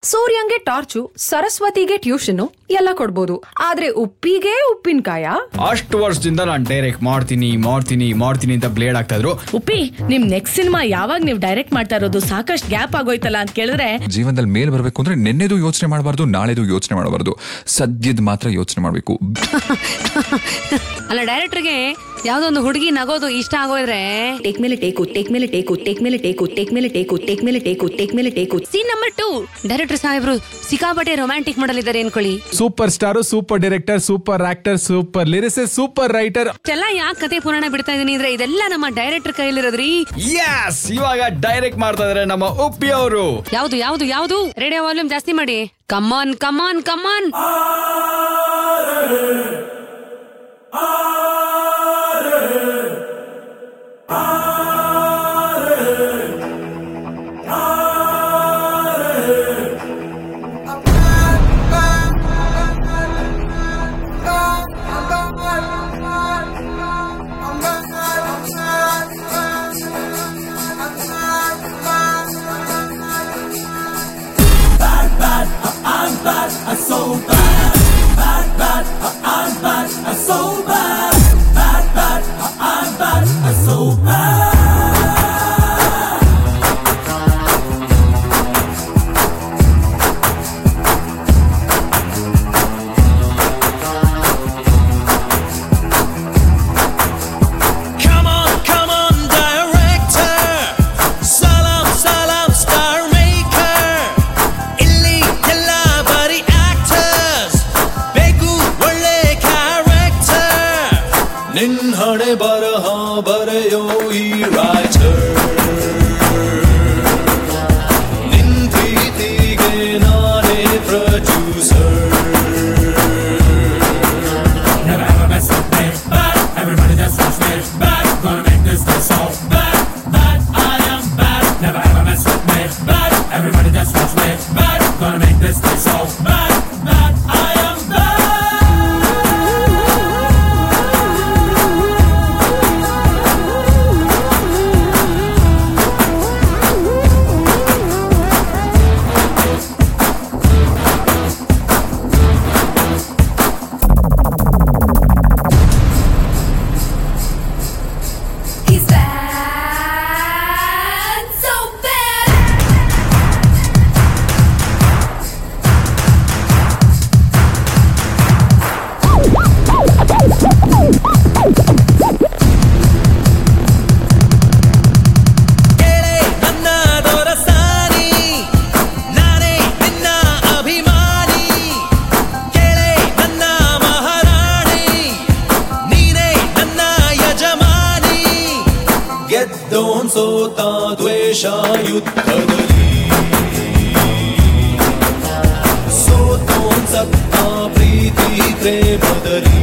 ಸೂರ್ಯಂಗೆ torch ಸರಸ್ವತಿಗೆ tuition ಎಲ್ಲ ಕೊಡ್ಬೋದು ಆದ್ರೆ ಉಪ್ಪಿಗೆ ಉಪ್ಪಿನಕಾಯ ಅಷ್ಟು ವರ್ಷದಿಂದ ನಾನು ಡೈರೆಕ್ಟ್ ಮಾಡ್ತೀನಿ ಮಾಡ್ತೀನಿ ಮಾಡ್ತೀನಿ ಅಂತ ಬ್ಲೇಡ್ ಆಗ್ತಾ ಇದ್ರು ಉಪ್ಪಿ ನಿಮ್ ನೆಕ್ಸ್ಟ್ ಸಿನಿಮಾ ಯಾವಾಗ ನೀವು ಡೈರೆಕ್ಟ್ ಮಾಡ್ತಾ ಇರೋದು ಸಾಕಷ್ಟು ಗ್ಯಾಪ್ ಆಗೋಯ್ತಲ್ಲ ಅಂತ ಕೇಳಿದ್ರೆ ಜೀವನದಲ್ಲಿ ಮೇಲ್ ಬರಬೇಕು ಅಂದ್ರೆ ನಿನ್ನೆದು ಯೋಚನೆ ಮಾಡಬಾರ್ದು ನಾಳೆದು ಯೋಚನೆ ಮಾಡಬಾರ್ದು ಸದ್ಯದ ಮಾತ್ರ ಯೋಚನೆ ಮಾಡಬೇಕು ಅಲ್ಲ ಡೈರೆಕ್ಟರ್ಗೆ ಯಾವ್ದೋ ಒಂದು ಹುಡುಗಿ ನಗೋದು ಇಷ್ಟ ಆಗೋದ್ರೆ ಟೇಕ್ ಮೇಲೆ ಟೇಕು ಟೇಕ್ ಮೇಲೆ ಟೇಕು ಟೇಕ್ ಮೇಲೆ ಟೇಕು ಟೇಕ್ ಮೇಲೆ ಟೇಕು ಟೇಕ್ ಮೇಲೆ ಟೇಕು ಟೇಕ್ ಮೇಲೆ take scene number two director ಸಾಹೇಬ್ರು ಸಿಕ್ಕಾಪಟ್ಟೆ ರೊಮ್ಯಾಂಟಿಕ್ ಮಾಡಲ್ ಇದ್ದಾರೆ ಅನ್ಕೊಳ್ಳಿ super star super director super actor super lyricist super writer ಇಷ್ಟೆಲ್ಲ ಯಾಕೆ ಕತೆ ಪುರಾಣ ಬಿಡ್ತಾ ಇದೀನಿ ಅಂದ್ರೆ ಇದೆಲ್ಲ ನಮ್ಮ ಡೈರೆಕ್ಟರ್ ಕೈಲಿರೋದ್ರಿ ಯಸ್ ಇವಾಗ ಡೈರೆಕ್ಟ್ ಮಾಡ್ತಾ ಇದಾರೆ ನಮ್ಮ ಉಪ್ಪಿ ಅವರು ಯಾವ್ದು ಯಾವ್ದು ಯಾವ್ದು ರೇಡಿಯೋ ವಾಲ್ಯೂಮ್ ಜಾಸ್ತಿ ಮಾಡಿ ಕಮಾನ್ ಕಮಾನ್ ಕಮಾನ್ Come on, come on, director. Salam, salam, star maker. ಇಲ್ಲಿ ಎಲ್ಲ ಬರೀ actors. ಬೇಕು ಒಳ್ಳೆ character. ನಿನ್ ಹಣೆ ಬರಹ ಬರೆಯೋ ಈ writer. ನಿನ್ ಪ್ರೀತಿಗೆ ನಾನೇ producer. He's bad, so bad. ಕೇಳೆ ನನ್ನ ದೊರಸಾನಿ ನಾನೇ ನಿನ್ನ ಅಭಿಮಾನಿ ಕೇಳೆ ನನ್ನ ಮಹಾರಾಣಿ ನೀನೇ ನನ್ನ ಯಜಮಾನಿ ಗೆದ್ದೋನ್ ಸೋತ ದ್ವೇಷ ಯುದ್ಧದಲ್ಲಿ ಸೋತೋನ್ ಸತ್ತ ಪ್ರೀತಿ ಪ್ರೇಮದಲ್ಲಿ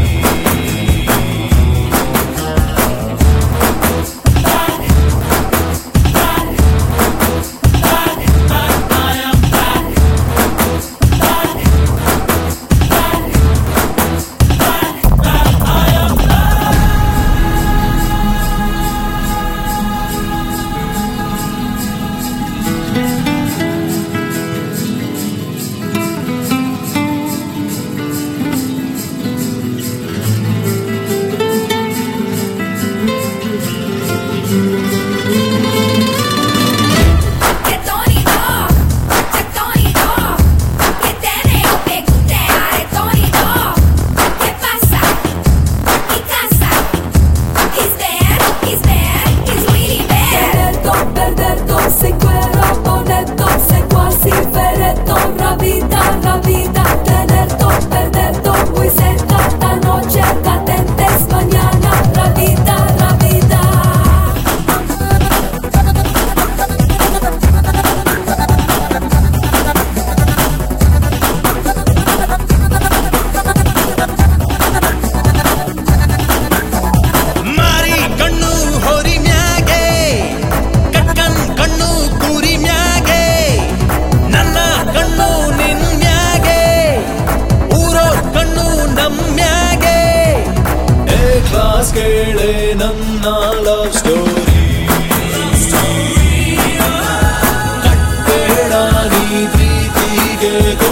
Que Tony Dog, que Tony Dog, que tiene o pecuteare Tony Dog. ¿Qué pasa? ¿Qué casa? He's bad, he's bad, he's really bad. Perderto, perderto, se cuero, ponerto, se quasi vereto, rabita, rabita, tenerto, perderto, muy cerca, esta noche, catentes, mañana, rabita, rabita. ಮಾರಿ ಕಣ್ಣು ಹೊರಿ ಮ್ಯಾಗೆ ಕಟ್ಕನ್ ಕಣ್ಣು ಕುರಿ ಮ್ಯಾಗೆ ನನ್ನ ಕಣ್ಣು ನಿನ್ ಮ್ಯಾಗೆ ಊರೋ ಕಣ್ಣು ನಮ್ ಮ್ಯಾಗೆ ಏ ಕ್ಲಾಸ್ ಕೇಳೆ ನನ್ನ ಲವ್ ಸ್ಟೋರಿ ಕಟ್ಬೇಡ ನೀ ಪ್ರೀತಿ Diego